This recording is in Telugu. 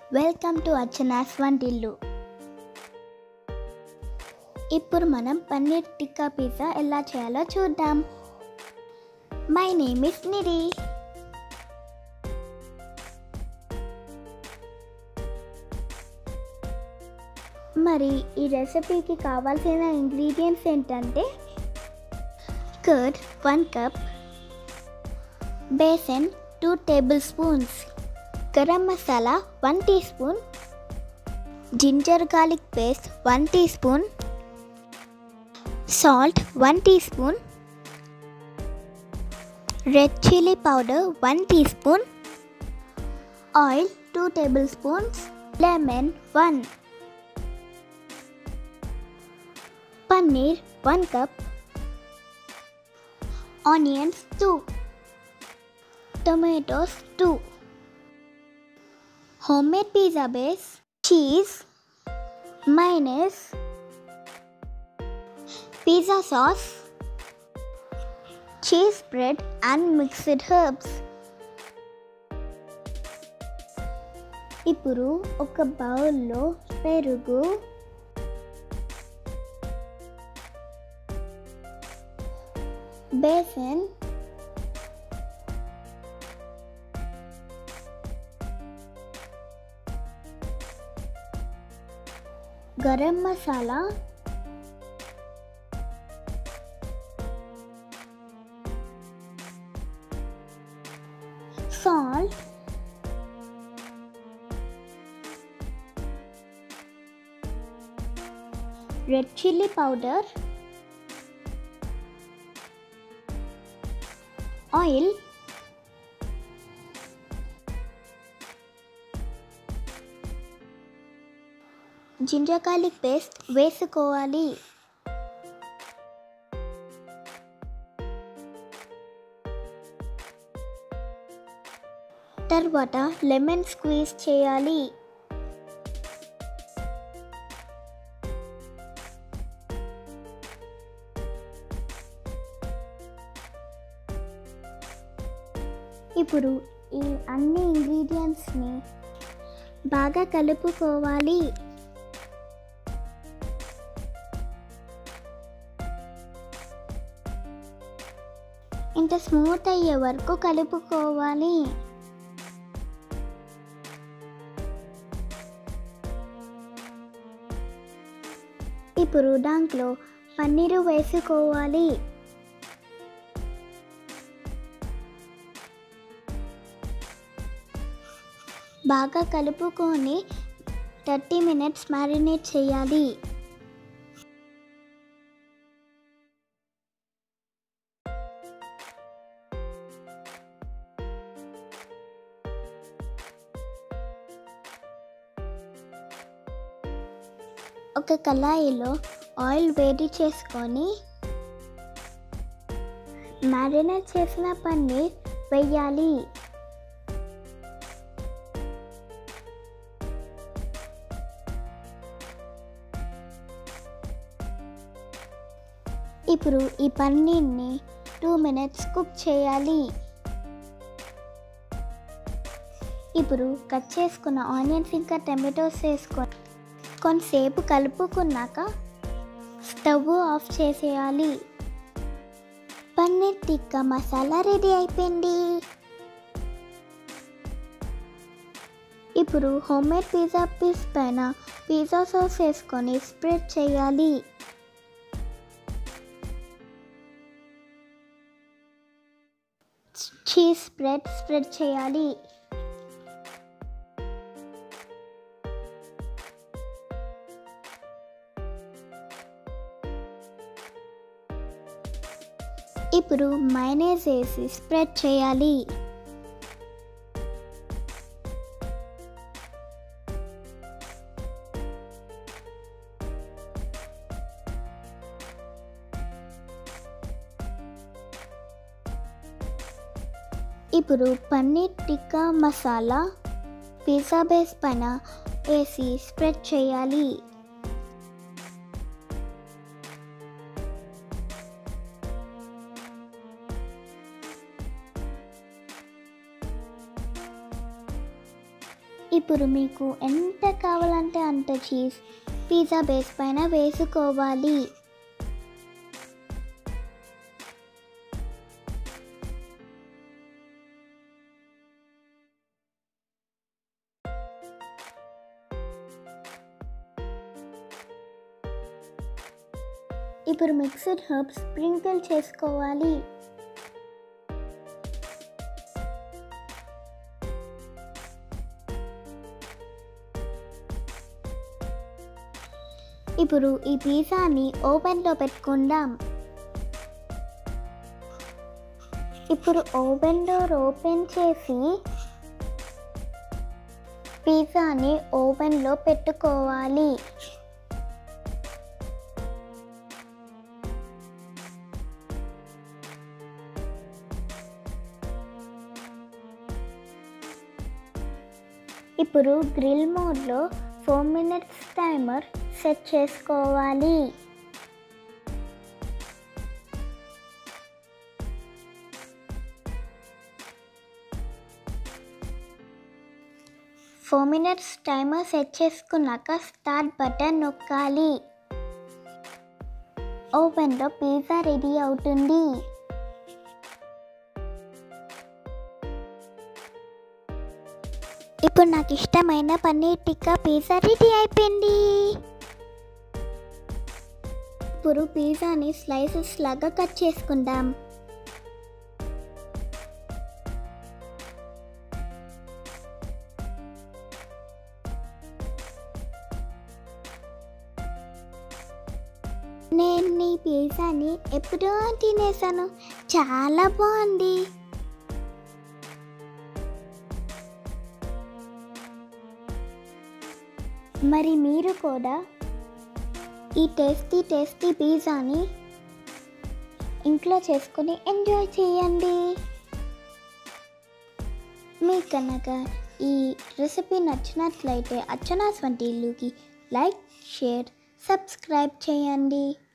వెల్కమ్ టు అర్చనాస్ వంటిల్లు ఇప్పుడు మనం పన్నీర్ టిక్కా పిజ్జా ఎలా చేయాలో చూద్దాం మై నేమ్ ఇస్ నిరి మరి ఈ రెసిపీకి కావాల్సిన ఇంగ్రీడియంట్స్ ఏంటంటే curd one cup besan two tablespoons garam masala one teaspoon ginger garlic paste one teaspoon salt one teaspoon red chilli powder one teaspoon oil two tablespoons lemon one paneer one cup onions two tomatoes 2 homemade pizza base cheese mayonnaise pizza sauce cheese bread and mixed herbs ఇప్పుడు ఒక బౌల్లో పెరుగు besan garam masala salt red chilli powder oil ginger garlic paste వేసుకోవాలి తర్వాత లెమన్ స్క్వీజ్ చేయాలి ఇప్పుడు ఈ అన్ని ఇంగ్రీడియంట్స్ని బాగా కలుపుకోవాలి ఇంత స్మూత్ అయ్యే వరకు కలుపుకోవాలి ఇప్పుడు దాంట్లో పన్నీరు వేసుకోవాలి బాగా కలుపుకొని థర్టీ మినిట్స్ మ్యారినేట్ చేయాలి ఒక కళాయిలో ఆయిల్ వేడి చేసుకొని మ్యారినేట్ చేసిన పన్నీర్ వేయాలి ఇప్పుడు ఈ పన్నీర్ని టూ మినిట్స్ కుక్ చేయాలి ఇప్పుడు కట్ చేసుకున్న ఆనియన్స్ ఇంకా టమాటోస్ వేసుకొని కొంతసేపు కలుపుకున్నాక స్టవ్ ఆఫ్ చేసేయాలి పన్నీర్ టిక్కా మసాలా రెడీ అయిపోయింది ఇప్పుడు హోమ్మేడ్ పిజ్జా పీస్ పైన పిజ్జా సాస్ వేసుకొని స్ప్రెడ్ చేయాలి చీజ్ స్ప్రెడ్ స్ప్రెడ్ చేయాలి ఇప్పుడు మైనేజ్ వేసి స్ప్రెడ్ చేయాలి ఇప్పుడు పన్నీర్ టిక్కా మసాలా పిజ్జా బేస్ పైన వేసి స్ప్రెడ్ చేయాలి ఇప్పుడు మీకు ఎంత కావాలంటే అంత చీజ్ పిజ్జా బేస్ పైన వేసుకోవాలి ఇప్పుడు మిక్స్డ్ హర్బ్స్ స్ప్రింకిల్ చేసుకోవాలి ఇప్పుడు ఈ పిజ్జాని ఓవెన్లో పెట్టుకుందాం ఇప్పుడు ఓవెన్ డోర్ ఓపెన్ చేసి పిజ్జాని ఓవెన్లో పెట్టుకోవాలి ఇప్పుడు గ్రిల్ మోడ్లో ఫోర్ మినిట్స్ టైమర్ సెట్ చేసుకోవాలి ఫోర్ మినిట్స్ టైమర్ సెట్ చేసుకున్నాక స్టార్ట్ బటన్ నొక్కాలి ఓవెన్లో పిజ్జా రెడీ అవుతుంది ఇప్పుడు నాకు ఇష్టమైన పన్నీర్ టిక్కా పిజ్జా రెడీ అయిపోయింది ఇప్పుడు పిజ్జాని స్లైసెస్ లాగా కట్ చేసుకుందాం నేను ఈ పిజ్జాని ఎప్పుడో తినేసాను చాలా బాగుంది మరి మీరు కూడా ఈ టేస్టీ టేస్టీ పిజ్జాని ఇంట్లో చేసుకొని ఎంజాయ్ చేయండి మీకు కనుక ఈ రెసిపీ నచ్చినట్లయితే అచ్చనాస్ వంటి ఇల్లుకి లైక్ షేర్ సబ్స్క్రైబ్ చేయండి